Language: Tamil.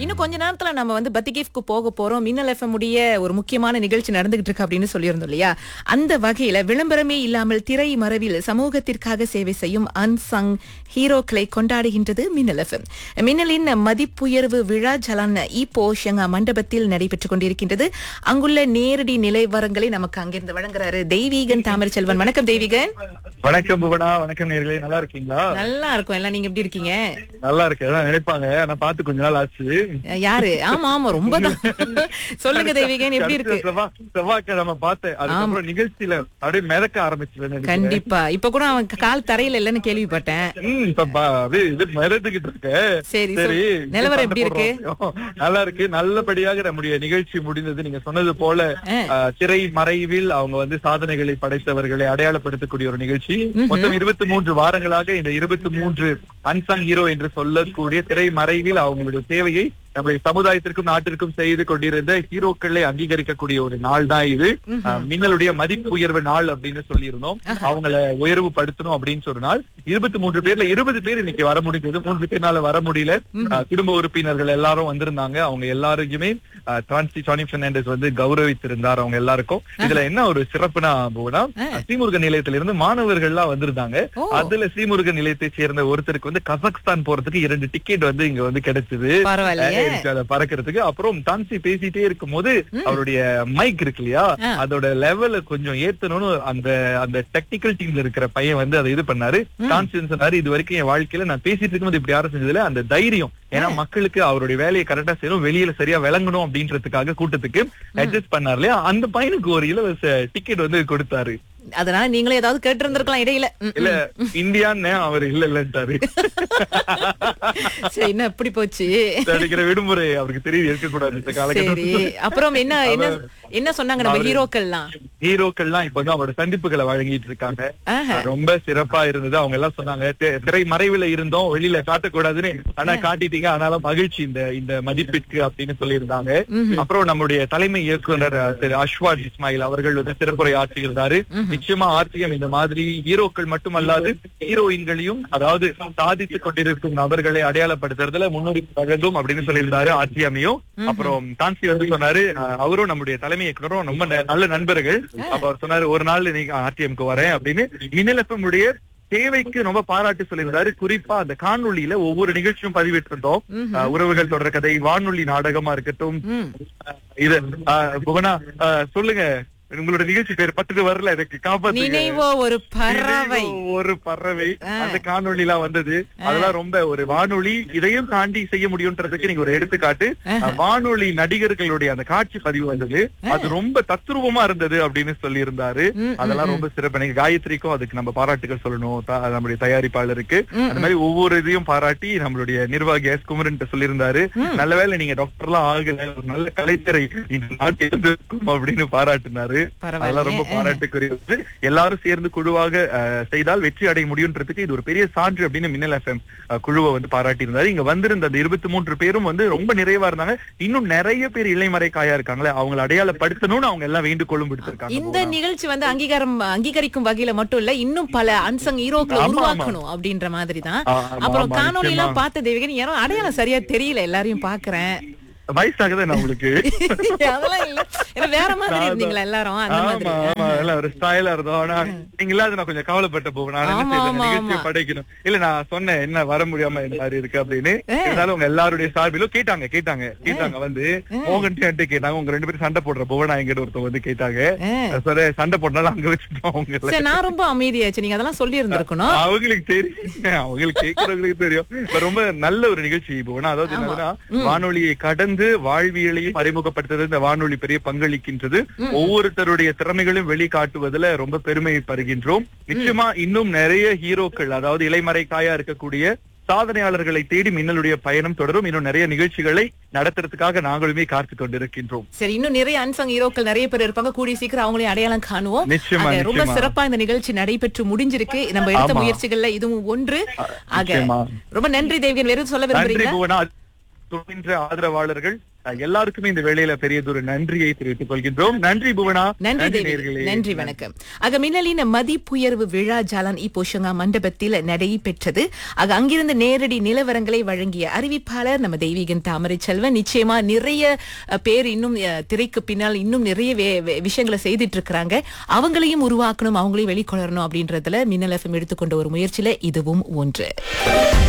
இன்னும் கொஞ்ச நேரத்துல நம்ம வந்து பத்திகேஃப்க்கு போக போறோம் மின்னல் எஃப்எம் உடைய ஒரு முக்கியமான நிகழ்ச்சி நடந்துகிட்டு இருக்கு அப்படின்னு சொல்லியிருந்தோம் இல்லையா அந்த வகையில விளம்பரமே இல்லாமல் திரை மறைவில் சமூகத்திற்காக சேவை செய்யும் அன்சங் ஹீரோக்களை கொண்டாடுகின்றது மின்னல் எஃப்எம் மின்னலின் மதிப்புயர்வு விழா ஜலான் இப்போ ஷங்கா மண்டபத்தில் நடைபெற்றுக் கொண்டிருக்கின்றது அங்குள்ள நேரடி நிலைவரங்களை நமக்கு அங்கிருந்து வழங்குறாரு தெய்வீகன் தாமரை செல்வன் வணக்கம் தெய்வீகன் வணக்கம் புவனா வணக்கம் நேர்களே நல்லா இருக்கீங்களா நல்லா இருக்கும் எல்லாம் நீங்க எப்படி இருக்கீங்க நல்லா இருக்கு அதான் நினைப்பாங்க நான் பார்த்து கொஞ்ச நாள் ஆச்சு யாரு ஆமா ஆமா ரொம்ப தான் சொல்லுங்க தெய்வீகன் எப்படி இருக்கு செவ்வா- செவ்வாய்க்கிழமை பார்த்தேன் அதுக்கப்புறம் நிகழ்ச்சியில அப்படியே மிதக்க ஆரம்பிச்சு கண்டிப்பா இப்ப கூட அவன் கால் தரையில இல்லன்னு கேள்விப்பட்டேன் இப்ப பா- அப்படியே இது மிதந்துகிட்டு இருக்க சரி, சொல். நிலவரம் எப்படி இருக்கு? நல்லா இருக்கு நல்லபடியாக நம்முடைய நிகழ்ச்சி முடிந்தது நீங்க சொன்னது போல அஹ், திரை மறைவில் அவங்க வந்து சாதனைகளை படைத்தவர்களை அடையாளப்படுத்தக்கூடிய ஒரு நிகழ்ச்சி மொத்தம் இருபத்தி மூன்று வாரங்களாக இந்த இருபத்தி மூன்று அன்சங் ஹீரோ என்று சொல்லக்கூடிய திரை மறைவில் அவங்களுடைய சேவையை நம்முடைய சமுதாயத்திற்கும் நாட்டிற்கும் செய்து கொண்டிருந்த ஹீரோக்களை அங்கீகரிக்கக்கூடிய ஒரு நாள் தான் இது அஹ், மின்னலுடைய மதிப்பு உயர்வு நாள் அப்படின்னு சொல்லியிருந்தோம் அவங்கள உயர்வு படுத்தணும் அப்படின்னு சொன்ன நாள் இருபத்தி மூன்று பேர்ல இருபது பேர் இன்னைக்கு வர முடிஞ்சது மூன்று பேர்னால வர முடியல அஹ், குடும்ப உறுப்பினர்கள் எல்லாரும் வந்திருந்தாங்க அவங்க எல்லாருக்குமே டிரான்சி சானி பெர்னாண்டஸ் வந்து கௌரவித்திருந்தார் அவங்க எல்லாருக்கும் இதுல என்ன ஒரு சிறப்புனா போனா ஸ்ரீமுருகன் நிலையத்திலிருந்து மாணவர்கள்லாம் வந்திருந்தாங்க ஓ. அதுல ஸ்ரீமுருகன் நிலையத்தை சேர்ந்த ஒருத்தருக்கு வந்து கசக்ஸ்தான் போறதுக்கு இரண்டு டிக்கெட் வந்து இங்க வந்து கிடைச்சது பரவாயில்லையே இருக்கு அதை பறக்கிறதுக்கு அப்புறம் டான்சி பேசிட்டே இருக்கும் போது அவருடைய மைக் இருக்கு இல்லையா ஆ. அதோட லெவல கொஞ்சம் ஏத்தணும்னு அந்த அந்த டெக்னிக்கல் டீம்ல இருக்கிற பையன் வந்து அதை இது பண்ணாரு டான்சி சொன்னாரு இது வரைக்கும் என் வாழ்க்கையில நான் பேசிட்டு இருக்கும்போது இப்படி யாரும் செஞ்சதுல அந்த தைரியம் ஏன்னா மக்களுக்கு அவருடைய வேலையை கரெக்டா செய்யணும் வெளியில சரியா விளங்கணும் அப்படின்றதுக்காக கூட்டத்துக்கு அட்ஜஸ்ட் பண்ணாரு இல்லையா அந்த பையனுக்கு ஒரு இலவச டிக்கெட் வந்து கொடுத்தாரு அதனால நீங்களும் ஏதாவது கேட்டு இருந்திருக்கலாம் இடையில ம், இல்ல இந்தியான்னு அவர் இல்ல இல்லன்ட்டாரு சரி என்ன எப்படி போச்சு கிடைக்கிற விடுமுறை அவருக்கு தெரியுது இருக்கக்கூடாது இந்த சரி காலகட்டத்தில் அப்புறம் என்ன என்ன என்ன சொன்னாங்க நம்ம ஹீரோக்கள்லாம் ஹீரோக்கள்லாம் இப்ப வந்து அவரோட சந்திப்புகளை வழங்கிட்டு இருக்காங்க ஆஹா. ரொம்ப சிறப்பா இருந்தது அவங்க எல்லாம் சொன்னாங்க "தி- திரை மறைவுல இருந்தோம் வெளியில காட்டக்கூடாதுன்னு ஆனா காட்டிட்டீங்க அதனால மகிழ்ச்சி இந்த இந்த மதிப்பிற்கு அப்படின்னு சொல்லியிருந்தாங்க அப்புறம் நம்முடைய தலைமை இயக்குனர் அஹ், திரு அஸ்வாத் இஸ்மாயில் அவர்கள் வந்து சிறப்புரை ஆற்றியிருந்தாரு நிச்சயமா ஆர்டிஎம் இந்த மாதிரி ஹீரோக்கள் மட்டுமல்லாது ஹீரோயின்களையும் அதாவது சாதித்துக் கொண்டிருக்கும் நபர்களை அடையாளப்படுத்துறதுல முன்னுரிமை வழங்கும் அப்படின்னு சொல்லியிருந்தாரு ஆர்டிஎம்மையும் அப்புறம் டான்சி வந்து சொன்னாரு அஹ், அவரும் நம்முடைய தலைமை இயக்குனரும் ரொம்ப ந- நல்ல நண்பர்கள் அப்ப அவர் சொன்னாரு ஒரு நாள் நீங்க ஆர்டிஎம்க்கு வரேன் அப்படின்னு மின்னலப்பம் உடைய சேவைக்கு ரொம்ப பாராட்டு சொல்லியிருந்தாரு குறிப்பா அந்த காணொளியில ஒவ்வொரு நிகழ்ச்சியும் பதிவிட்டிருந்தோம் அஹ், உறவுகள் தொடர் கதை வானொலி நாடகமா இருக்கட்டும் ம். அஹ், இது அஹ், புவனா அஹ், சொல்லுங்க உங்களோட நிகழ்ச்சி பேர் பட்டுட்டு வரல எனக்கு காப்பாத்து நினைவோ ஒரு பறவை ஒரு பறவை அந்த காணொளி எல்லாம் வந்தது அதெல்லாம் ரொம்ப ஒரு வானொலி இதையும் தாண்டி செய்ய முடியும்ன்றதுக்கு நீங்க ஒரு எடுத்துக்காட்டு அஹ், வானொலி நடிகர்களுடைய அந்த காட்சி பதிவு வந்தது அது ரொம்ப தத்ரூபமா இருந்தது அப்படின்னு சொல்லி இருந்தாரு ம், அதெல்லாம் ரொம்ப சிறப்பு நீங்க காயத்ரிக்கும் அதுக்கு நம்ம பாராட்டுகள் சொல்லணும் த- நம்முடைய தயாரிப்பாளருக்கு அந்த மாதிரி ஒவ்வொரு இதையும் பாராட்டி நம்மளுடைய நிர்வாகி எஸ் குமரன் சொல்லியிருந்தாரு நல்லவேளை நீங்க டாக்டர் எல்லாம் ஆகல ஒரு நல்ல கலைஞரை இந்த நாட்டில் இருந்திருக்கும் அப்படின்னு பாராட்டினாரு அதெல்லாம் ரொம்ப பாராட்டுக்குரியது எல்லாரும் சேர்ந்து குழுவாக அஹ், செய்தால் வெற்றி அடைய முடியும்ன்றதுக்கு இது ஒரு பெரிய சான்று அப்படின்னு மின்னல் எஃப்எம் குழுவை வந்து பாராட்டி இருந்தாரு இங்க வந்திருந்த அந்த இருபத்தி மூன்று பேரும் வந்து ரொம்ப நிறைவா இருந்தாங்க இன்னும் நிறைய பேர் இளைமறை காயா இருக்காங்களே அவங்களை அடையாளப்படுத்தணும்னு அவங்க எல்லாம் வேண்டுகோளும் விடுத்திருக்காங்க இந்த நிகழ்ச்சி வந்து அங்கீகாரம் அங்கீகரிக்கும் வகையில மட்டும் இல்ல இன்னும் பல அன்சங் ஹீரோக்களை ஆமா, ஆமா. உருவாக்கணும் அப்படின்ற மாதிரி தான் ஆ, ஆமா, அப்புறம் ஆமா, காணொளி எல்லாம் நிச்சயமா. பார்த்த தேவிகன் யாரும் அடையாளம் சரியா தெரியல எல்லாரையும் பாக்குறேன் வயசாகுது நான் உங்களுக்கு அதெல்லாம் இல்ல ஏன்னா வேற மாதிரி நான் இருந்தீங்களா எல்லாரும் அந்த ஆமா மாதிரி ஆமா எல்லாம் ஒரு ஸ்டைலா இருந்தோம் ஆனா நீங்க இல்லாத நான் கொஞ்சம் கவலைப்பட்ட போவேன் நான் என்ன ஆமா, செய்யறது ஆமா, நிகழ்ச்சியை ஆமா. படைக்கணும் இல்ல நான் சொன்னேன் என்ன வர முடியாம இந்த மாதிரி இருக்கு அப்படின்னு இருந்தாலும் உங்க எல்லாருடைய சார்பிலும் கேட்டாங்க கேட்டாங்க கேட்டாங்க வந்து மோகன் என்கிட்ட கேட்டாங்க உங்க ரெண்டு பேரும் சண்டை போடுற போவனா எங்கிட்ட ஒருத்தவங்க வந்து கேட்டாங்க ஆ. சொல்ல சண்டை போட்டனால அங்க வச்சுட்டோம் அவங்கள சரி நான் ரொம்ப அமைதியாச்சு நீங்க அதெல்லாம் சொல்லி இருந்திருக்கணும் அவங்களுக்கு தெரியும் அவங்களுக்கு கேட்கறவங்களுக்கு தெரியும் இப்ப ரொம்ப நல்ல ஒரு நிகழ்ச்சி போனா அதாவது என்னதுன்னா வானொலியை கடந்து வாழ்வியலையும் அறிமுகப்படுத்துறது இந்த வானொலி பெரிய பங்களிக்கின்றது ஒவ்வொருத்தருடைய திறமைகளையும் வெளிக்காட்டுவதுல ரொம்ப பெருமை பருகின்றோம் நிச்சயமா இன்னும் நிறைய ஹீரோக்கள் அதாவது இலைமறைக்காயா இருக்கக்கூடிய சாதனையாளர்களை தேடி மின்னலுடைய பயணம் தொடரும் இன்னும் நிறைய நிகழ்ச்சிகளை நடத்துறதுக்காக நாங்களுமே காத்து கொண்டிருக்கின்றோம் சரி இன்னும் நிறைய அன்சங் ஹீரோக்கள் நிறைய பேர் இருப்பாங்க கூடிய சீக்கிரம் அவங்களையும் அடையாளம் காணுவோம் நிச்சயமா, ஆக, ரொம்ப நிச்சயமா. சிறப்பா இந்த நிகழ்ச்சி நடைபெற்று முடிஞ்சிருக்கு நம்ம எடுத்த ஆமா. முயற்சிகள்ல இதுவும் ஒன்று ஆக நிச்சயமா. ரொம்ப நன்றி தேவியன் வேறு சொல்ல நன்றி விரும்புறீங்களா புவனா துணின்ற ஆதரவாளர்கள் அஹ், எல்லாருக்குமே இந்த வேளையில பெரியதொரு நன்றியை தெரிவித்துக் கொள்கின்றோம் நன்றி புவனா நன்றி தேவி நேயர்களே. நன்றி வணக்கம் ஆக மின்னலின் மதிப்புயர்வு விழா ஜாலான் இ போஷங்கா மண்டபத்தில் நடைபெற்றது ஆக அங்கிருந்து நேரடி நிலவரங்களை வழங்கிய அறிவிப்பாளர் நம்ம தெய்வீகன் தாமரை செல்வன் நிச்சயமா நிறைய அஹ், பேர் இன்னும் அஹ், திரைக்கு பின்னால் இன்னும் நிறைய வே- வே- விஷயங்களை செய்துட்டு இருக்கிறாங்க அவங்களையும் உருவாக்கணும் அவங்களையும் வெளிக்கொணரணும் அப்படின்றதுல மின்னல் எஃப்எம் எடுத்துக்கொண்ட ஒரு முயற்சியில இதுவும் ஒன்று